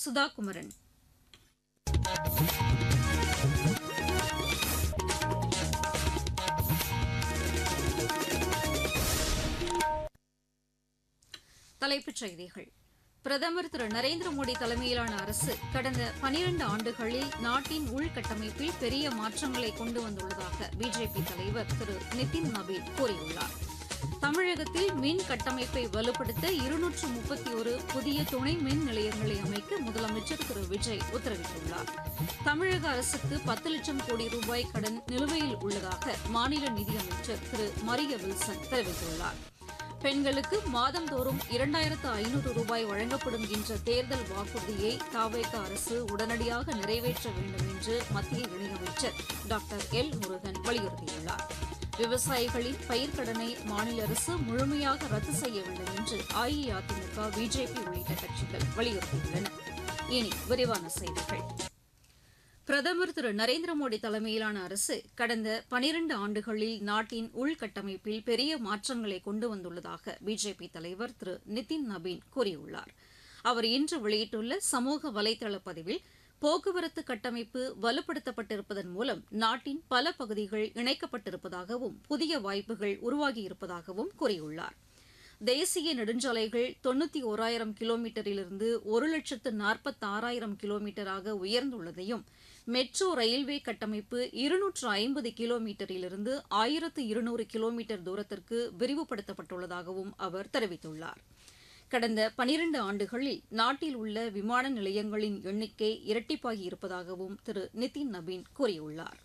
சுதாகுமரன் தலைப்புச் செய்திகள் பிரதமர் திரு நரேந்திர மோடி தலைமையிலான அரசு கடந்த பனிரண்டு ஆண்டுகளில் நாட்டின் உள்கட்டமைப்பில் பெரிய மாற்றங்களை கொண்டு வந்துள்ளதாக பிஜேபி தலைவர் திரு நிதின் நபீன் கூறியுள்ளார் தமிழகத்தில் மின் கட்டமைப்பை வலுப்படுத்த இருநூற்று முப்பத்தி ஒரு புதிய துணை மின் நிலையங்களை அமைக்க முதலமைச்சர் திரு விஜய் உத்தரவிட்டுள்ளார் தமிழக அரசுக்கு பத்து லட்சம் கோடி ரூபாய் கடன் நிலுவையில் உள்ளதாக மாநில நிதியமைச்சர் திரு மரிய வில்சன் தெரிவித்துள்ளார் பெண்களுக்கு மாதந்தோறும் இரண்டாயிரத்து ஐநூறு ரூபாய் வழங்கப்படும் என்ற தேர்தல் வாக்குறுதியை தாவேக அரசு உடனடியாக நிறைவேற்ற வேண்டும் என்று மத்திய இணையமைச்சர் டாக்டர் எல் முருகன் வலியுறுத்தியுள்ளார் விவசாயிகளின் பயிர்க்கடனை மாநில அரசு முழுமையாக ரத்து செய்ய வேண்டும் என்று அஇஅதிமுக பிஜேபி உள்ளிட்ட கட்சிகள் வலியுறுத்தியுள்ளன இனி விரிவான செய்திகள் பிரதமர் திரு நரேந்திர மோடி தலைமையிலான அரசு கடந்த பனிரண்டு ஆண்டுகளில் நாட்டின் உள்கட்டமைப்பில் பெரிய மாற்றங்களை கொண்டு வந்துள்ளதாக பிஜேபி தலைவர் திரு நிதின் நபீன் கூறியுள்ளார் அவர் இன்று வெளியிட்டுள்ள சமூக வலைதள பதிவில் போக்குவரத்து கட்டமைப்பு வலுப்படுத்தப்பட்டிருப்பதன் மூலம் நாட்டின் பல பகுதிகள் இணைக்கப்பட்டிருப்பதாகவும் புதிய வாய்ப்புகள் உருவாகியிருப்பதாகவும் கூறியுள்ளார் தேசிய நெடுஞ்சாலைகள் தொண்ணூத்தி ஓராயிரம் கிலோமீட்டரிலிருந்து ஒரு லட்சத்து நாற்பத்தாறாயிரம் கிலோமீட்டராக உயர்ந்துள்ளதையும் மெட்ரோ ரயில்வே கட்டமைப்பு இருநூற்று ஐம்பது கிலோமீட்டரிலிருந்து ஆயிரத்து இருநூறு கிலோமீட்டர் தூரத்திற்கு விரிவுபடுத்தப்பட்டுள்ளதாகவும் அவர் தெரிவித்துள்ளார் கடந்த பனிரண்டு ஆண்டுகளில் நாட்டில் உள்ள விமான நிலையங்களின் எண்ணிக்கை இரட்டிப்பாகி இருப்பதாகவும் திரு நிதின் நபீன் கூறியுள்ளார்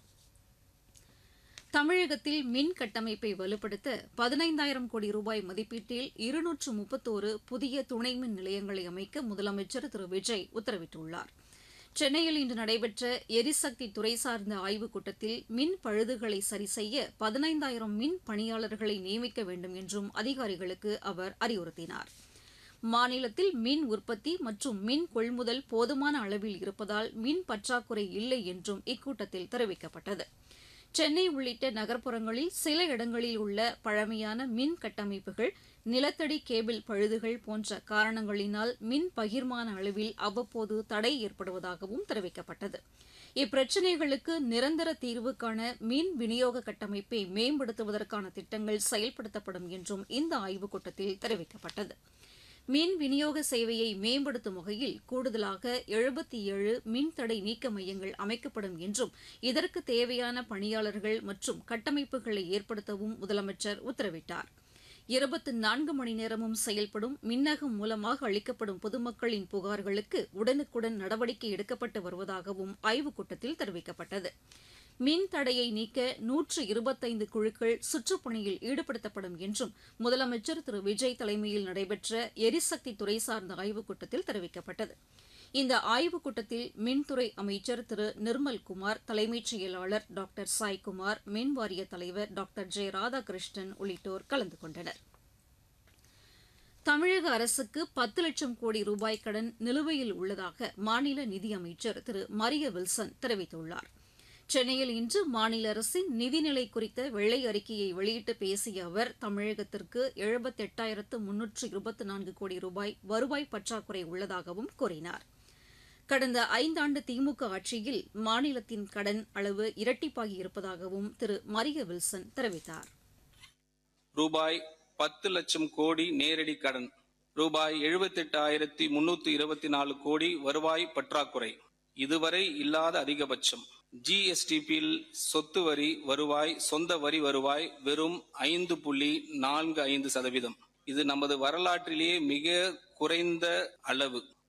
தமிழகத்தில் மின் கட்டமைப்பை வலுப்படுத்த பதினைந்தாயிரம் கோடி ரூபாய் மதிப்பீட்டில் இருநூற்று முப்பத்தோரு புதிய துணை மின் நிலையங்களை அமைக்க முதலமைச்சர் திரு விஜய் உத்தரவிட்டுள்ளார் சென்னையில் இன்று நடைபெற்ற எரிசக்தி துறை சார்ந்த ஆய்வுக் கூட்டத்தில் மின் பழுதுகளை சரி செய்ய பதினைந்தாயிரம் மின் பணியாளர்களை நியமிக்க வேண்டும் என்றும் அதிகாரிகளுக்கு அவர் அறிவுறுத்தினார் மாநிலத்தில் மின் உற்பத்தி மற்றும் மின் கொள்முதல் போதுமான அளவில் இருப்பதால் மின் பற்றாக்குறை இல்லை என்றும் இக்கூட்டத்தில் தெரிவிக்கப்பட்டது சென்னை உள்ளிட்ட நகர்ப்புறங்களில் சில இடங்களில் உள்ள பழமையான மின் கட்டமைப்புகள் நிலத்தடி கேபிள் பழுதுகள் போன்ற காரணங்களினால் மின் பகிர்மான அளவில் அவ்வப்போது தடை ஏற்படுவதாகவும் தெரிவிக்கப்பட்டது இப்பிரச்சினைகளுக்கு நிரந்தர தீர்வு காண மின் விநியோக கட்டமைப்பை மேம்படுத்துவதற்கான திட்டங்கள் செயல்படுத்தப்படும் என்றும் இந்த ஆய்வுக் கூட்டத்தில் தெரிவிக்கப்பட்டது மின் விநியோக சேவையை மேம்படுத்தும் வகையில் கூடுதலாக எழுபத்தி ஏழு மின்தடை நீக்க மையங்கள் அமைக்கப்படும் என்றும் இதற்கு தேவையான பணியாளர்கள் மற்றும் கட்டமைப்புகளை ஏற்படுத்தவும் முதலமைச்சர் உத்தரவிட்டார் இருபத்தி நான்கு மணி நேரமும் செயல்படும் மின்னகம் மூலமாக அளிக்கப்படும் பொதுமக்களின் புகார்களுக்கு உடனுக்குடன் நடவடிக்கை எடுக்கப்பட்டு வருவதாகவும் ஆய்வுக் கூட்டத்தில் தெரிவிக்கப்பட்டது மின் தடையை நீக்க நூற்று இருபத்தைந்து குழுக்கள் சுற்றுப்பணியில் ஈடுபடுத்தப்படும் என்றும் முதலமைச்சர் திரு விஜய் தலைமையில் நடைபெற்ற எரிசக்தி துறை சார்ந்த ஆய்வுக் கூட்டத்தில் தெரிவிக்கப்பட்டது இந்த ஆய்வுக் கூட்டத்தில் மின்துறை அமைச்சர் திரு நிர்மல்குமார் தலைமைச் செயலாளர் டாக்டர் சாய்குமார் மின் வாரிய தலைவர் டாக்டர் ஜெய ராதாகிருஷ்ணன் உள்ளிட்டோர் கலந்து கொண்டனர் தமிழக அரசுக்கு பத்து லட்சம் கோடி ரூபாய் கடன் நிலுவையில் உள்ளதாக மாநில நிதியமைச்சர் திரு மரிய வில்சன் தெரிவித்துள்ளார் சென்னையில் இன்று மாநில அரசின் நிதிநிலை குறித்த வெள்ளை அறிக்கையை வெளியிட்டு பேசிய அவர் தமிழகத்திற்கு எழுபத்தெட்டாயிரத்து முன்னூற்று இருபத்தி நான்கு கோடி ரூபாய் வருவாய் பற்றாக்குறை உள்ளதாகவும் கூறினார் கடந்த ஐந்தாண்டு திமுக ஆட்சியில் மாநிலத்தின் கடன் அளவு இரட்டிப்பாகி இருப்பதாகவும் திரு மரிய வில்சன் தெரிவித்தார் ரூபாய் பத்து லட்சம் கோடி நேரடி கடன் ரூபாய் எழுபத்தெட்டாயிரத்தி முன்னூத்தி இருபத்தி நாலு கோடி வருவாய் பற்றாக்குறை இதுவரை இல்லாத அதிகபட்சம் ஜிஎஸ்டிபியில் சொத்து வரி வருவாய் சொந்த வரி வருவாய் வெறும் ஐந்து புள்ளி நான்கு ஐந்து சதவீதம் இது நமது வரலாற்றிலேயே மிக குறைந்த அளவு